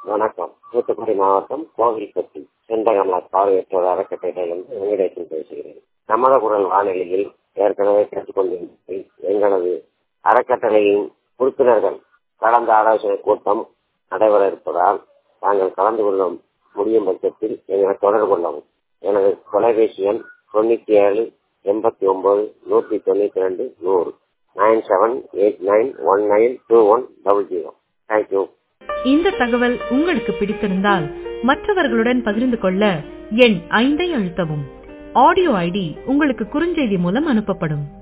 வணக்கம் தூத்துக்குடி மாவட்டம் கோவில்பட்டி செந்தகமலா பார்வையற்றோர் அறக்கட்டளையிலிருந்து வெங்கடேசன் பேசுகிறேன் நமத குரல் வானொலியில் ஏற்கனவே கேட்டுக்கொண்டிருந்தது எங்களது அறக்கட்டளையின் உறுப்பினர்கள் கலந்த ஆலோசனை கூட்டம் நடைபெற இருப்பதால் தாங்கள் கலந்து கொள்ள முடியும் பட்சத்தில் எங்களை தொடர்பு கொள்ளவும் எனது தொலைபேசி எண் தொண்ணூற்றி ஏழு எண்பத்தி ஒன்பது நூற்றி தொண்ணூற்றி ரெண்டு நூறு nine seven eight nine one nine two one double zero thank you இந்த தகவல் உங்களுக்கு பிடித்திருந்தால் மற்றவர்களுடன் பகிர்ந்து கொள்ள எண் ஐந்தை அழுத்தவும் ஆடியோ ஐடி உங்களுக்கு குறுஞ்செய்தி மூலம் அனுப்பப்படும்